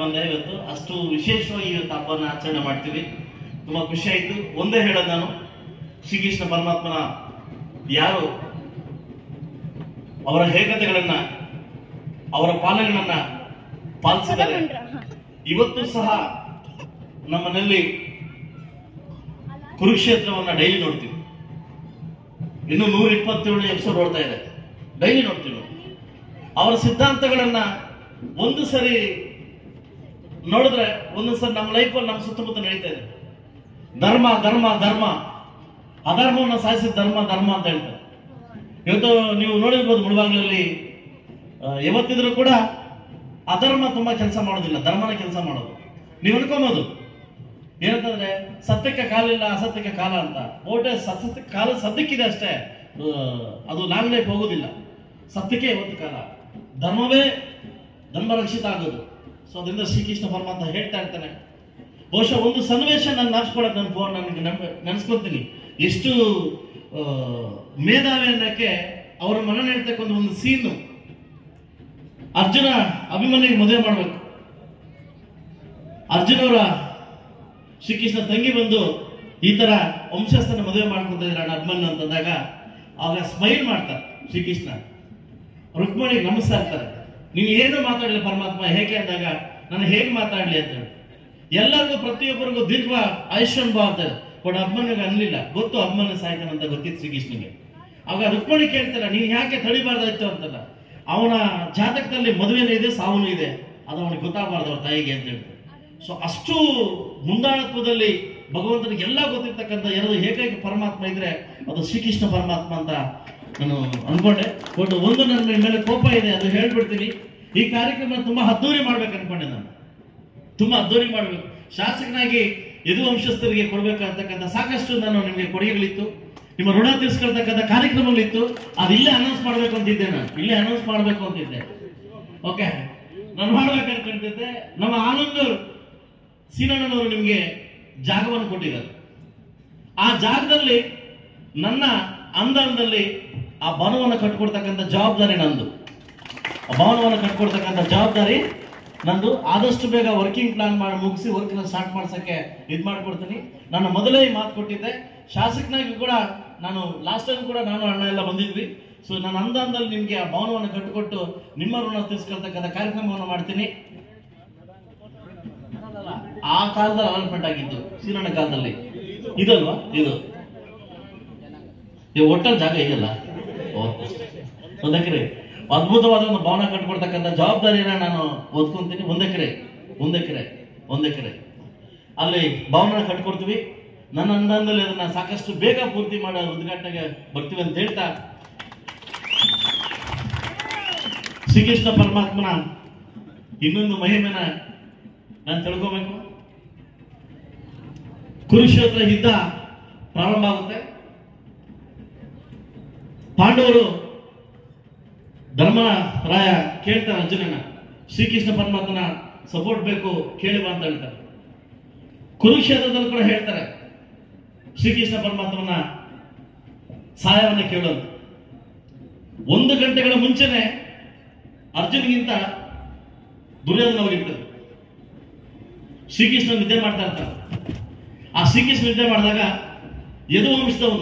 ಬಂದೆ ಇವತ್ತು ಅಷ್ಟು ವಿಶೇಷವಾಗಿ ಇವತ್ತು ಹಬ್ಬನ ಆಚರಣೆ ಮಾಡ್ತೀವಿ ತುಂಬಾ ಖುಷಿ ಆಯ್ತು ಒಂದೇ ಹೇಳೋದು ನಾನು ಶ್ರೀಕೃಷ್ಣ ಪರಮಾತ್ಮನ ಯಾರು ಅವರ ಹೇಗತೆಗಳನ್ನ ಅವರ ಪಾಲನೆಗಳನ್ನ ಪಾಲಿಸಿದ್ದಾರೆ ಇವತ್ತು ಸಹ ನಮ್ಮನಲ್ಲಿ ಕುರುಕ್ಷೇತ್ರವನ್ನ ಡೈಲಿ ನೋಡ್ತೀವಿ ಇನ್ನು ನೂರ ಇಪ್ಪತ್ತೇಳು ಎಪಿಸೋಡ್ ಓಡ್ತಾ ಇದೆ ಡೈಲಿ ನೋಡ್ತೀವಿ ನಾವು. ಅವರ ಸಿದ್ಧಾಂತಗಳನ್ನ ಒಂದು ಸರಿ ನೋಡಿದ್ರೆ ಒಂದು ಸರಿ ನಮ್ಮ ಲೈಫಲ್ಲಿ ನಮ್ಮ ಸುತ್ತಮುತ್ತ ನಡೀತಾ ಇದೆ ಧರ್ಮ ಧರ್ಮ ಧರ್ಮ ಅಧರ್ಮವನ್ನು ಸಾಧಿಸಿದ ಧರ್ಮ ಧರ್ಮ ಅಂತ ಹೇಳ್ತಾರೆ ಇವತ್ತು ನೀವು ನೋಡಿರ್ಬೋದು ಮುಳುಬಾಗ್ಲಲ್ಲಿ ಆ, ಯಾವತ್ತಿದ್ರೂ ಕೂಡ ಅಧರ್ಮ ತುಂಬಾ ಕೆಲಸ ಮಾಡೋದಿಲ್ಲ ಧರ್ಮನ ಕೆಲಸ ಮಾಡೋದು ನೀವು ಅನ್ಕೊಬೋದು ಏನಂತಂದ್ರೆ ಸತ್ಯಕ್ಕೆ ಕಾಲಿಲ್ಲ ಅಸತ್ಯಕ್ಕೆ ಕಾಲ ಅಂತ ಓಟೆ ಸತ್ಯಕ್ಕೆ ಕಾಲ ಸದ್ಯಕ್ಕಿದೆ ಅಷ್ಟೇ ಆ, ಅದು ಲಾಂಗ್ ಲೈಫ್ ಹೋಗೋದಿಲ್ಲ ಸತ್ಯಕ್ಕೆ ಇವತ್ತು ಕಾಲ ಧರ್ಮವೇ ಧರ್ಮ ರಕ್ಷಿತ ಆಗೋದು ಸೊ ಅದರಿಂದ ಶ್ರೀಕೃಷ್ಣ ಪರಮಾತ್ಮ ಹೇಳ್ತಾ ಇರ್ತಾನೆ ಬಹುಶಃ ಒಂದು ಸನ್ನಿವೇಶ ನಾನು ನೆನ್ಸ್ಕೊಳ್ಳೋದು ನನ್ನ ಫೋನ್ ನನಗೆ ನೆನೆಸ್ಕೊತೀನಿ ಎಷ್ಟು ಆ, ಮೇಧಾವಿ ಅನ್ನಕ್ಕೆ ಅವರ ಮನ ಹೇಳ್ತಕ್ಕಂಥ ಒಂದು ಸೀನು ಅರ್ಜುನ ಅಭಿಮನ್ಯಿಗೆ ಮದುವೆ ಮಾಡಬೇಕು ಅರ್ಜುನವರ ಶ್ರೀಕೃಷ್ಣ ತಂಗಿ ಬಂದು ಈ ತರ ವಂಶಸ್ಥನ ಮದುವೆ ಮಾಡ್ಕೊಂತ ಇದ್ದಾರೆ ಅಭಿಮನ್ಯು ಅಂತಂದಾಗ ಆಗ ಸ್ಮೈಲ್ ಮಾಡ್ತಾರೆ ಶ್ರೀಕೃಷ್ಣ ರುಕ್ಮಿಣಿಗೆ ನಮಿಸ್ತಾ ಇರ್ತಾರೆ ನೀವು ಏನು ಮಾತಾಡಲಿ ಪರಮಾತ್ಮ ಹೇಗೆ ಅಂದಾಗ ನಾನು ಹೇಗೆ ಮಾತಾಡ್ಲಿ ಅಂತ ಹೇಳಿ ಎಲ್ಲರಿಗೂ ಪ್ರತಿಯೊಬ್ಬರಿಗೂ ದೀರ್ಘ ಆಯುಷ್ಯನ್ ಬಾ ಅಂತ ಬಟ್ ಅಭಿಮನ್ಯುಗೆ ಅನ್ಲಿಲ್ಲ ಗೊತ್ತು ಅಭಿಮನ್ಯು ಸಾಯ್ತಾನೆ ಅಂತ ಗೊತ್ತಿತ್ತು ಶ್ರೀಕೃಷ್ಣನಿಗೆ ಆಗ ರುಕ್ಮಿಣಿ ಕೇಳ್ತಾರ ನೀನ್ ಯಾಕೆ ತಡಿಬಾರ್ದಾಯ್ತು ಅಂತಲ್ಲ ಅವನ ಜಾತಕದಲ್ಲಿ ಮದುವೆನೂ ಇದೆ ಸಾವನು ಇದೆ ಅದು ಅವನಿಗೆ ಗೊತ್ತಾಗಬಾರ್ದು ಅವ್ರ ತಾಯಿಗೆ ಅಂತ ಹೇಳ್ತಾರೆ ಸೊ ಅಷ್ಟು ಮುಂದಾಳತ್ವದಲ್ಲಿ ಭಗವಂತನಿಗೆ ಎಲ್ಲ ಗೊತ್ತಿರ್ತಕ್ಕಂಥ ಎರಡು ಏಕೈಕ ಪರಮಾತ್ಮ ಇದ್ರೆ ಅದು ಶ್ರೀಕೃಷ್ಣ ಪರಮಾತ್ಮ ಅಂತ ನಾನು ಅನ್ಕೊಂಡೆ ಬಟ್ ಒಂದು ನನ್ನ ಮೇಲೆ ಕೋಪ ಇದೆ ಅದು ಹೇಳ್ಬಿಡ್ತೀನಿ ಈ ಕಾರ್ಯಕ್ರಮ ತುಂಬಾ ಅದ್ದೂರಿ ಮಾಡ್ಬೇಕು ಅನ್ಕೊಂಡೆ ನಾನು ತುಂಬಾ ಅದ್ದೂರಿ ಮಾಡಬೇಕು ಶಾಸಕನಾಗಿ ಯದು ವಂಶಸ್ಥರಿಗೆ ಕೊಡ್ಬೇಕು ಅಂತಕ್ಕಂಥ ಸಾಕಷ್ಟು ನಾನು ನಿಮಗೆ ಕೊಡುಗೆಗಳಿತ್ತು ನಿಮ್ಮ ಋಣ ತೀರಿಸ್ಕೊಳ್ತಕ್ಕಂಥ ಕಾರ್ಯಕ್ರಮಗಳಿತ್ತು ಅದು ಇಲ್ಲೇ ಅನೌನ್ಸ್ ಮಾಡ್ಬೇಕು ಅಂತಿದ್ದೆ ನಾನು ಇಲ್ಲೇ ಅನೌನ್ಸ್ ಮಾಡ್ಬೇಕು ಅಂತಿದ್ದೆ ಓಕೆ ನಾನು ಮಾಡ್ಬೇಕು ಅನ್ಕೊಂತಿದ್ದೆ ನಮ್ಮ ಆನಂದರು ಸೀನಣ್ಣನವರು ನಿಮಗೆ ಜಾಗವನ್ನು ಕೊಟ್ಟಿದ್ದಾರೆ ಆ ಜಾಗದಲ್ಲಿ ನನ್ನ ಅಂದನದಲ್ಲಿ ಆ ಭವನವನ್ನು ಕಟ್ಕೊಡ್ತಕ್ಕಂಥ ಜವಾಬ್ದಾರಿ ನಂದು ಆ ಭವನವನ್ನು ಕಟ್ಕೊಡ್ತಕ್ಕಂಥ ಜವಾಬ್ದಾರಿ ನಂದು ಆದಷ್ಟು ಬೇಗ ವರ್ಕಿಂಗ್ ಪ್ಲಾನ್ ಮಾಡಿ ಮುಗಿಸಿ ವರ್ಕ್ ಸ್ಟಾರ್ಟ್ ಮಾಡ್ಸಕ್ಕೆ ಇದು ಮಾಡ್ಕೊಡ್ತೀನಿ ನಾನು ಮೊದಲೇ ಈ ಮಾತು ಕೊಟ್ಟಿದ್ದೆ ಶಾಸಕನಾಗಿ ಕೂಡ ನಾನು ಲಾಸ್ಟ್ ಟೈಮ್ ಕೂಡ ನಾನು ಅಣ್ಣ ಎಲ್ಲ ಬಂದಿದ್ವಿ ಸೊ ನಾನು ಅಂದಂದಲ್ಲಿ ನಿಮಗೆ ಆ ಭವನವನ್ನು ಕಟ್ಟಿಕೊಟ್ಟು ನಿಮ್ಮ ಋಣ ತೀರಿಸ್ಕೊಳ್ತಕ್ಕಂಥ ಕಾರ್ಯಕ್ರಮವನ್ನು ಮಾಡ್ತೀನಿ ಆ ಕಾಲದಲ್ಲಿ ಅಲಾಟ್ಮೆಂಟ್ ಆಗಿದ್ದು ಸೀನಣ್ಣ ಕಾಲದಲ್ಲಿ ಇದಲ್ವಾ ಇದು ಈ ಒಟ್ಟಲ್ಲಿ ಜಾಗ ಇದೆಯಲ್ಲ ಒಂದ್ ಎಕರೆ ಅದ್ಭುತವಾದ ಒಂದು ಭವನ ಕಟ್ಕೊಡ್ತಕ್ಕಂಥ ಜವಾಬ್ದಾರಿನ ನಾನು ಓದ್ಕೊಂತೀನಿ ಒಂದ್ ಎಕರೆ ಒಂದ್ ಎಕರೆ ಒಂದ್ ಎಕರೆ ಅಲ್ಲಿ ಭವನ ಕಟ್ಕೊಡ್ತೀವಿ ನನ್ನ ಅಂದಾಜಲ್ಲಿ ಅದನ್ನ ಸಾಕಷ್ಟು ಬೇಗ ಪೂರ್ತಿ ಮಾಡೋ ಉದ್ಘಾಟನೆಗೆ ಬರ್ತೀವಿ ಅಂತ ಹೇಳ್ತಾ ಶ್ರೀಕೃಷ್ಣ ಪರಮಾತ್ಮನ ಇನ್ನೊಂದು ಮಹಿಮೆನ ನಾನು ತಿಳ್ಕೋಬೇಕು ಕುರುಕ್ಷೇತ್ರ ಯುದ್ಧ ಪ್ರಾರಂಭ ಆಗುತ್ತೆ ಪಾಂಡವರು ಧರ್ಮರಾಯ ಕೇಳ್ತಾರೆ ಅರ್ಜುನನ ಶ್ರೀಕೃಷ್ಣ ಪರಮಾತ್ಮನ ಸಪೋರ್ಟ್ ಬೇಕು ಕೇಳಿ ಬಾ ಅಂತ ಹೇಳ್ತಾರೆ ಕುರುಕ್ಷೇತ್ರದಲ್ಲಿ ಕೂಡ ಹೇಳ್ತಾರೆ ಶ್ರೀಕೃಷ್ಣ ಪರಮಾತ್ಮನ ಸಹಾಯವನ್ನ ಕೇಳೋದು ಒಂದು ಗಂಟೆಗಳ ಮುಂಚೆನೆ ಅರ್ಜುನ್ಗಿಂತ ದುರ್ಯೋಧನ ಅವರಿರ್ತಾರೆ ಶ್ರೀಕೃಷ್ಣ ನಿದ್ದೆ ಮಾಡ್ತಾ ಇರ್ತಾರೆ ಆ ಶ್ರೀಕೃಷ್ಣ ನಿದ್ದೆ ಮಾಡಿದಾಗ ಯದು ವಂಶದವನು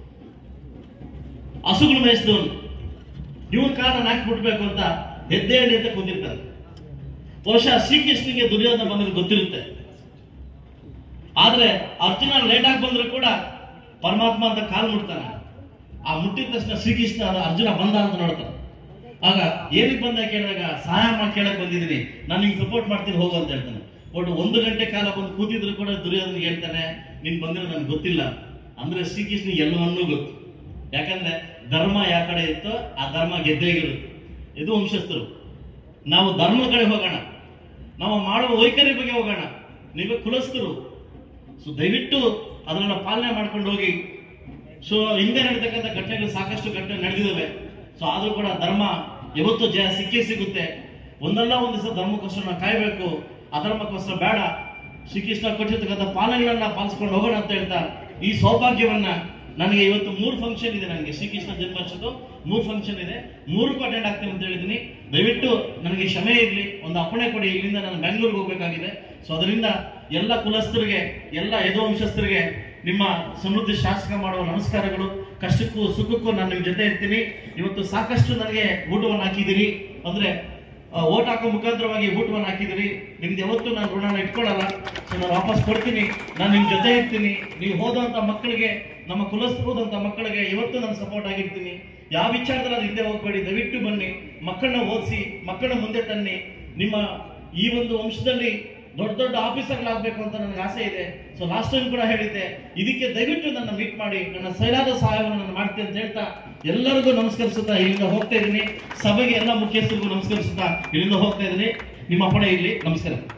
ಹಸುಗಳು ಮೇಯಿಸಿದವನು ಇವನ್ ಕಾರಣ ನಾಕ್ ಬಿಡ್ಬೇಕು ಅಂತ ಎದ್ದೆ ಹೇಳಿ ಅಂತ ಕೂತಿರ್ತಾರೆ ಬಹುಶಃ ಶ್ರೀಕೃಷ್ಣನಿಗೆ ದುರ್ಯೋಧನ ಬಂದ್ರೆ ಗೊತ್ತಿರುತ್ತೆ ಆದ್ರೆ ಅರ್ಜುನ ಲೇಟ್ ಆಗಿ ಬಂದ್ರು ಕೂಡ ಪರಮಾತ್ಮ ಅಂತ ಕಾಲು ಮುಟ್ತಾನೆ ಆ ಮುಟ್ಟಿದ ತಕ್ಷಣ ಶ್ರೀಕೃಷ್ಣ ಅರ್ಜುನ ಬಂದ ಅಂತ ನೋಡ್ತಾನೆ ಆಗ ಏನಕ್ಕೆ ಬಂದ ಕೇಳಿದಾಗ ಸಹಾಯ ಮಾಡಿ ಕೇಳಕ್ ಬಂದಿದ್ದೀನಿ ನಾನು ನಿಂಗೆ ಸಪೋರ್ಟ್ ಮಾಡ್ತೀನಿ ಹೋಗು ಅಂತ ಹೇಳ್ತಾನೆ ಬಟ್ ಒಂದು ಗಂಟೆ ಕಾಲ ಬಂದು ಕೂತಿದ್ರು ಕೂಡ ದುರ್ಯೋಧನಿಗೆ ಹೇಳ್ತಾನೆ ನೀನ್ ಬಂದಿರೋ ನನ್ಗೆ ಗೊತ್ತಿಲ್ಲ ಅಂದ್ರೆ ಶ್ರೀಕೃಷ್ಣ ಎಲ್ಲವನ್ನೂ ಗೊತ್ತು ಯಾಕಂದ್ರೆ ಧರ್ಮ ಯಾವ ಕಡೆ ಇತ್ತೋ ಆ ಧರ್ಮ ಗೆದ್ದೇ ಇರುತ್ತೆ ಇದು ವಂಶಸ್ಥರು ನಾವು ಧರ್ಮ ಕಡೆ ಹೋಗೋಣ ನಾವು ಮಾಡುವ ವೈಖರಿ ಬಗ್ಗೆ ಹೋಗೋಣ ನೀವೇ ಕುಲಸ್ಥರು ಸೊ ದಯವಿಟ್ಟು ಅದನ್ನ ಪಾಲನೆ ಮಾಡ್ಕೊಂಡು ಹೋಗಿ ಸೊ ಹಿಂದೆ ನಡೀತಕ್ಕಂಥ ಘಟನೆಗಳು ಸಾಕಷ್ಟು ಘಟನೆ ನಡೆದಿದ್ದಾವೆ ಸೊ ಆದ್ರೂ ಕೂಡ ಧರ್ಮ ಯಾವತ್ತೂ ಜಯ ಸಿಕ್ಕೇ ಸಿಗುತ್ತೆ ಒಂದಲ್ಲ ಒಂದು ದಿವಸ ಧರ್ಮಕ್ಕೋಸ್ಕರ ನಾವು ಕಾಯ್ಬೇಕು ಅಧರ್ಮಕ್ಕೋಸ್ಕರ ಬೇಡ ಶ್ರೀಕೃಷ್ಣ ಕೊಟ್ಟಿರ್ತಕ್ಕಂಥ ಪಾಲನೆಗಳನ್ನ ಪಾಲಿಸ್ಕೊಂಡು ಹೋಗೋಣ ಅಂತ ಹೇಳ್ತಾ ಈ ಸೌಭಾಗ್ಯವನ್ನ ನನಗೆ ಇವತ್ತು ಮೂರು ಫಂಕ್ಷನ್ ಇದೆ ನನಗೆ ಶ್ರೀಕೃಷ್ಣ ಜನ್ಮಾಷ್ಟಮದ ಮೂರು ಫಂಕ್ಷನ್ ಇದೆ ಮೂರಕ್ಕೂ ಅಟೆಂಡ್ ಆಗ್ತೀನಿ ಅಂತ ಹೇಳಿದ್ದೀನಿ ದಯವಿಟ್ಟು ನನಗೆ ಕ್ಷಮೆ ಇರಲಿ ಒಂದು ಅಪ್ಪಣೆ ಕೊಡಿ ಇಲ್ಲಿಂದ ನಾನು ಬೆಂಗಳೂರಿಗೆ ಹೋಗ್ಬೇಕಾಗಿದೆ ಸೊ ಅದರಿಂದ ಎಲ್ಲ ಕುಲಸ್ಥರಿಗೆ ಎಲ್ಲ ಯದುವಂಶಸ್ಥರಿಗೆ ನಿಮ್ಮ ಸಮೃದ್ಧಿ ಶಾಸಕ ಮಾಡುವ ನಮಸ್ಕಾರಗಳು ಕಷ್ಟಕ್ಕೂ ಸುಖಕ್ಕೂ ನಾನು ನಿಮ್ಮ ಜೊತೆ ಇರ್ತೀನಿ ಇವತ್ತು ಸಾಕಷ್ಟು ನನಗೆ ಊಟವನ್ನು ಹಾಕಿದ್ದೀರಿ ಅಂದ್ರೆ ಓಟ್ ಹಾಕೋ ಮುಖಾಂತರವಾಗಿ ಊಟವನ್ನು ಹಾಕಿದಿರಿ ನಿಮ್ದು ಯಾವತ್ತೂ ನಾನು ಋಣನ ಇಟ್ಕೊಳ್ಳಲ್ಲ ಸೊ ನಾನು ವಾಪಸ್ ಕೊಡ್ತೀನಿ ನಾನು ನಿಮ್ಮ ಜೊತೆ ಇರ್ತೀನಿ ನೀವು ಹೋದಂತ ಮಕ್ಕಳಿಗೆ ನಮ್ಮ ಕುಲಸ್ಥರು ಹೋದಂತ ಮಕ್ಕಳಿಗೆ ಇವತ್ತು ನಾನು ಸಪೋರ್ಟ್ ಆಗಿರ್ತೀನಿ ಯಾವ ವಿಚಾರದಲ್ಲಿ ಅದು ಹಿಂದೆ ಹೋಗ್ಬೇಡಿ ದಯವಿಟ್ಟು ಬನ್ನಿ ಮಕ್ಕಳನ್ನ ಓದಿಸಿ ಮಕ್ಕಳನ್ನ ಮುಂದೆ ತನ್ನಿ ನಿಮ್ಮ ಈ ಒಂದು ವಂಶದಲ್ಲಿ ದೊಡ್ಡ ದೊಡ್ಡ ಆಫೀಸರ್ಗಳಾಗಬೇಕು ಅಂತ ನನಗೆ ಆಸೆ ಇದೆ ಸೊ ಲಾಸ್ಟ್ ಟೈಮ್ ಕೂಡ ಹೇಳಿದ್ದೆ ಇದಕ್ಕೆ ದಯವಿಟ್ಟು ನನ್ನ ಮೀಟ್ ಮಾಡಿ ನನ್ನ ಸೈಲಾದ ಸಹಾಯವನ್ನು ನಾನು ಮಾಡ್ತೀನಿ ಅಂತ ಹೇಳ್ತಾ ಎಲ್ಲರಿಗೂ ನಮಸ್ಕರಿಸುತ್ತಾ ಇಲ್ಲಿಂದ ಹೋಗ್ತಾ ಇದ್ದೀನಿ ಸಭೆಗೆ ಎಲ್ಲ ಮುಖ್ಯಸ್ಥರಿಗೂ ನಮಸ್ಕರಿಸುತ್ತಾ ಇಲ್ಲಿಂದ ಹೋಗ್ತಾ ಇದ್ದೀನಿ ನಿಮ್ಮ ಅಪ್ಪಣೆ ಇರಲಿ ನಮಸ್ಕಾರ